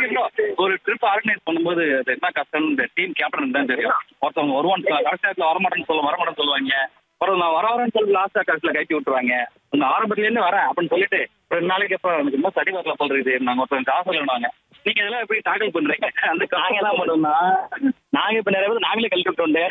ஒரு trip organise பண்ணும்போது அது என்ன கஷ்டம் இந்த டீம் கேப்டன் தான் தெரியும் ஒருத்தவங்க வருவான்னு சொல்ல கடைசி நேரத்தில் வரமாட்டேன்னு சொல்ல வரமாட்டேன்னு சொல்லுவாங்க அப்புறம் நான் வர வரேன்னு சொல்லி லாஸ்டா கடைசியில் கட்டி விட்டுருவாங்க உங்க ஆரம்பத்துலேருந்து வரேன் அப்படின்னு சொல்லிட்டு ரெண்டு நாளைக்கு அப்புறம் எனக்கு இன்னும் சரி வரல சொல்றது நாங்க ஒருத்தவங்க காசு வேணுவாங்க நீங்க இதெல்லாம் எப்படி டாக்கிள் பண்றீங்க அந்த நாங்க என்ன பண்ணோம்னா நாங்க இப்ப நிறைய பேர் நாங்களே கழட்டி விட்டோண்டு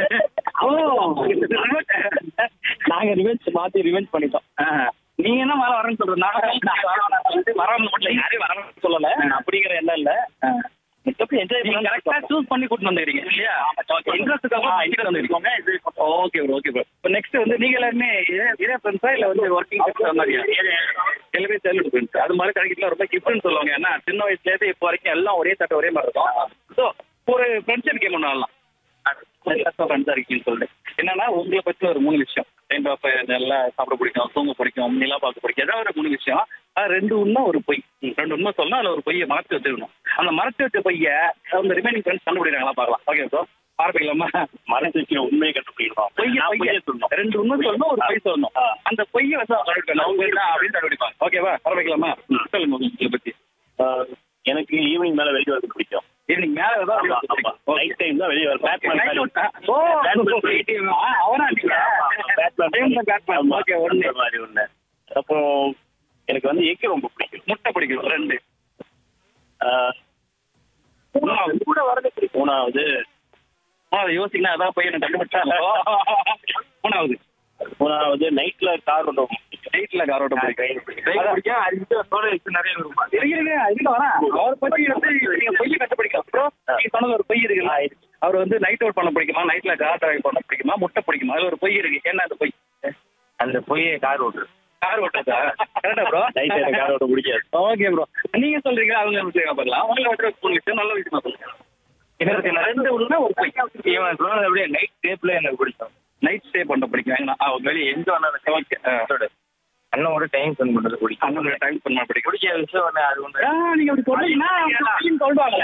நாங்க ரிவெஞ்ச் மாத்தி ரிவெஞ்ச் பண்ணிட்டோம் நீங்க என்ன மேல வரேன்னு சொல்றது நான் வரவங்க மட்டும் இல்ல, யாரையும் வரணும்னு சொல்லல அப்படிங்கிற எண்ணம் இல்ல எப்படி என்ஜாய் நீங்க கரெக்டா சூஸ் பண்ணி கூட்டு வந்துருக்கீங்க இல்லையா இன்ட்ரெஸ்ட்டுக்காக வந்துருக்கோங்க ஓகே ப்ரோ ஓகே ப்ரோ இப்போ நெக்ஸ்ட் வந்து நீங்க எல்லாருமே இதே- இதே ஃப்ரெண்ட்ஸா இல்ல வந்து ஒர்க்கிங் ஃப்ரெண்ட்ஸ் மாதிரியா எல்லாமே சைல்டு ஃப்ரெண்ட்ஸ் அது மாதிரி கிடைக்கிறதுல ரொம்ப கிஃப்ட்னு சொல்லுவாங்க ஏன்னா சின்ன வயசுல இருந்து இப்போ வரைக்கும் எல்லாம் ஒரே தட்ட ஒரே மாதிரி இருக்கும் ஸோ ஒரு ஃப்ரெண்ட்ஷிப் கேம் ஒன்று ஆடலாம் ஃப்ரெண்ட்ஸா இருக்கீங்கன்னு சொல்லிட்டு என்னன்னா உங்களை பத்தி ஒரு மூணு விஷயம் டைம் பாப்ப நல்லா சாப்பிட பிடிக்கும் தூங்க பிடிக்கும் நிலா பார்க்க பிடிக்கும் ஏதாவது ஒரு மூணு விஷயம் அது ரெண்டு உண்மை ஒரு பொய் ரெண்டு உண்மை சொல்லணும் அதுல ஒரு பொய்யை மறைச்சு வச்சிருக்கணும் அந்த மறைச்சு வச்ச பொய்ய அந்த ரிமைனிங் ஃப்ரெண்ட்ஸ் கண்டுபிடிக்கிறாங்களா பார்க்கலாம் ஓகே ப்ரோ ஆரம்பிக்கலாமா மறைச்சு வைக்கிற உண்மையை கண்டுபிடிக்கணும் பொய்ய நான் பொய்ய பொய்யை சொல்லணும் ரெண்டு உண்மை சொல்லணும் ஒரு பொய் சொல்லணும் அந்த பொய்யை வந்து அவங்க கண்டுபிடிக்கணும் அவங்க என்ன அப்படின்னு கண்டுபிடிப்பாங்க ஓகேவா ஆரம்பிக்கலாமா சொல்லுங்க உங்களை பத்தி ஆஹ் எனக்கு ஈவினிங் மேல வெளியே வரது பிடிக்கும் ஈவினிங் மேல ஆமா, ஆமா. நைட் டைம் தான் வெளியே வரும் பேட்மேன் Night மாதிரி. out ஆ? ஓ, Batman. ஆ, அவனா நீங்க? Batman Time the Batman. ஆமா, Okay, ஒண்ணு. அந்த மாதிரி ஒண்ணு அப்புறம் எனக்கு வந்து எக்கு ரொம்ப பிடிக்கும் முட்டை பிடிக்கும் ரெண்டு ஆஹ் மூணாவது கூட வரது பிடிக்கும் மூணாவது மூணாவது யோசிக்கணும் அதான் போய் எனக்கு கண்டுபிடிச்சா மூணாவது மூணாவது நைட்ல கார் ரொம்ப பிடிக்கும் நைட்ல காரோட பிடிக்கும் அதான். பிடிக்கும் அது சோழ நிறைய இருக்கும் இருங்க இருங்க வரேன் அவர் பத்தி வந்து நீங்க பொய்ய கண்டுபிடிக்கலாம் ப்ரோ நீங்க சொன்னது ஒரு பொய் இருக்குல்ல அவர் வந்து நைட் அவுட் பண்ண பிடிக்குமா நைட்ல கார் டிரைவ் பண்ண பிடிக்குமா முட்டை பிடிக்குமா அது ஒரு பொய் இருக்கு என்ன அந்த பொய் அந்த பொய்யை கார் ஓட்டு கார் ஓட்டுறதா கரெக்டா ப்ரோ நைட் எனக்கு கார் ஓட்ட பிடிக்காது ஓகே ப்ரோ நீங்க சொல்றீங்க அவங்க விஷயம் பார்க்கலாம் உங்களை வந்து ஒரு விஷயம் நல்ல விஷயமா சொல்லுங்க எனக்கு ரெண்டு உண்மை ஒரு பொய் இவன் சொன்னது அப்படியே நைட் டேப்ல எனக்கு பிடிக்கும் நைட் ஸ்டே பண்ண பிடிக்கும் ஏன்னா ஆ, வெளியே எங்க வேணாலும் ஓகே அண்ணனோட டைம் ஸ்பெண்ட் பண்றது பிடிக்கும் அண்ணனோட டைம் பண்ண பிடிக்கும் பிடிச்ச விஷயம் ஒண்ணு அது ஒண்ணு ஆ, நீங்க அப்படி சொல்றீங்கன்னா பொய்ன்னு சொல்லுவாங்க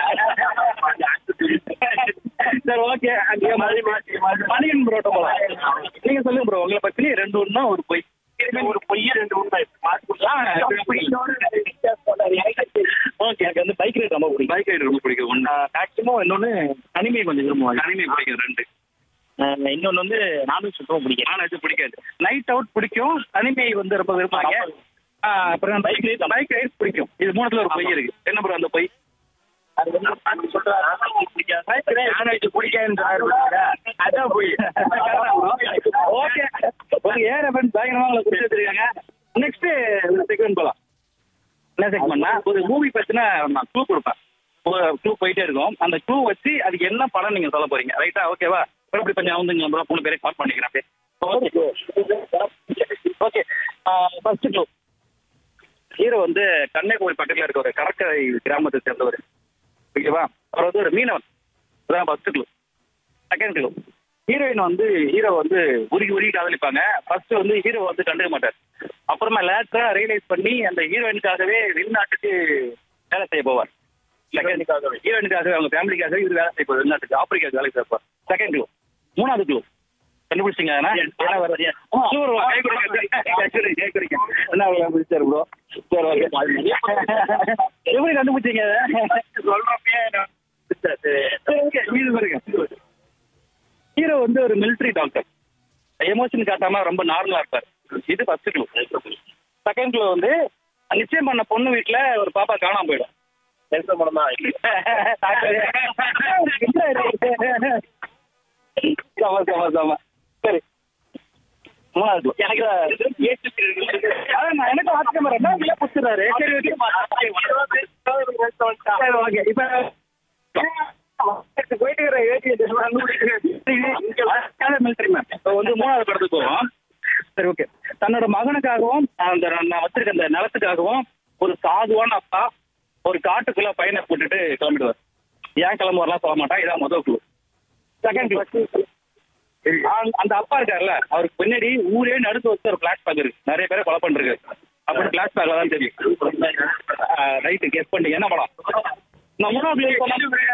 சரி ஓகே மணியன் ப்ரோட்ட போலாம் நீங்க சொல்லுங்க ப்ரோ உங்களை பத்தி ரெண்டு உண்மை ஒரு பொய் ஒரு பொய் ரெண்டு உண்மை ஓகே எனக்கு வந்து பைக் ரைட் ரொம்ப பிடிக்கும் பைக் ரைடு ரொம்ப பிடிக்கும் ஒன்று மேக்சிமம் இன்னொன்னு தனிமை கொஞ்சம் விரும்புவாங்க தனிமை பிடிக்கும் ரெண்டு ஆஹ் இன்னொன்னு வந்து நானும் சுத்தம் பிடிக்கும் ஆனால் இது பிடிக்காது நைட் அவுட் பிடிக்கும் தனிமை வந்து ரொம்ப விரும்புவாங்க ஆ, அப்புறம் பைக் ரைட் பைக் ரைட் பிடிக்கும் இது மூணுத்துல ஒரு பொய் இருக்கு என்ன ப்ரோ அந்த பொய் அது வந்து நான் சொல்றேன் நானும் இது பிடிக்காதுன்னு அதான் போய் ஓகே ஓகே ஏற ஃப்ரெண்ட்ஸ் பயங்கரமா உங்களை குறிச்சு வச்சிருக்காங்க நெக்ஸ்ட் செக்மெண்ட் போலாம் என்ன செக்மெண்ட்னா ஒரு மூவி பத்தின நான் க்ளூ கொடுப்பேன் க்ளூ போயிட்டே இருக்கும் அந்த க்ளூ வச்சு அதுக்கு என்ன படம் நீங்க சொல்ல போறீங்க ரைட்டா ஓகேவா இப்படி கொஞ்சம் வந்துங்க ப்ரோ மூணு பேரை ஸ்டார்ட் பண்ணிக்கிறேன் அப்படியே okay okay first clue hero வந்து கன்னியாகுமரி பக்கத்துல இருக்க ஒரு கடற்கரை கிராமத்தை சேர்ந்தவர் ஓகேவா அவர் வந்து ஒரு மீனவன் அதான் first clue second clue heroine வந்து ஹீரோ வந்து உருகி உருகி காதலிப்பாங்க ஃபர்ஸ்ட் வந்து ஹீரோ வந்து கண்டுக்க மாட்டார் அப்புறமா லேட்டரா ரியலைஸ் பண்ணி அந்த ஹீரோயினுக்காகவே வெளிநாட்டுக்கு வேலை செய்ய போவார் செகண்டுக்காகவே ஹீரோயினுக்காகவே அவங்க ஃபேமிலிக்காகவே இவர் வேலை செய்ய போவார் வெளிநாட்டுக்கு ஆப்பிரிக்காவுக்கு வேலை செய்ய போவார் செகண்ட் க்ளூ மூணாவது க்ளூ கண்டுபிடிச்சிங்க என்ன வர்றது சூர் கை கொடுங்க கை கொடுங்க, கை கொடுங்க என்ன அவ்வளவு பிடிச்சாரு ப்ரோ சரி ஓகே எப்படி கண்டுபிடிச்சீங்க சொல்றப்பே ஹீரோ வந்து ஒரு மிலிட்டரி டாக்டர் எமோஷன் காட்டாம ரொம்ப நார்மலா இருப்பார் இது ஃபர்ஸ்ட் க்ளூ செகண்ட் க்ளூ வந்து நிச்சயம் பண்ண பொண்ணு வீட்டுல ஒரு பாப்பா காணாம போயிடும் நெல்சன் படம் தான் சமா சமா சமா சரி மூணாவது எனக்கு அதான் நான் எனக்கு ஆச்சரியமா இருந்தா நீங்க புடிச்சிடுறாரு சரி ஓகே சரி ஓகே இப்ப போயிட்டு மிலிட்டரி மேன் இப்போ வந்து மூணாவது படத்துக்கு போவோம் சரி ஓகே தன்னோட மகனுக்காகவும் அந்த நான் வச்சிருக்க அந்த நிலத்துக்காகவும் ஒரு சாதுவான அப்பா ஒரு காட்டுக்குள்ள பையனை போட்டுட்டு கிளம்பிடுவார் ஏன் கிளம்புவார்லாம் சொல்ல மாட்டான் இதான் முதல் குழு செகண்ட் குழு அந்த அப்பா இருக்காருல்ல அவருக்கு பின்னாடி ஊரே நடுத்து வச்சு ஒரு பிளாட் பேக் இருக்கு நிறைய பேரை கொலை பண்ணிருக்கு அப்படி பிளாட் பேக்ல தான் தெரியும் ரைட்டு கெஸ் பண்ணி என்ன படம் நான் மூணாவது clue சொன்னா-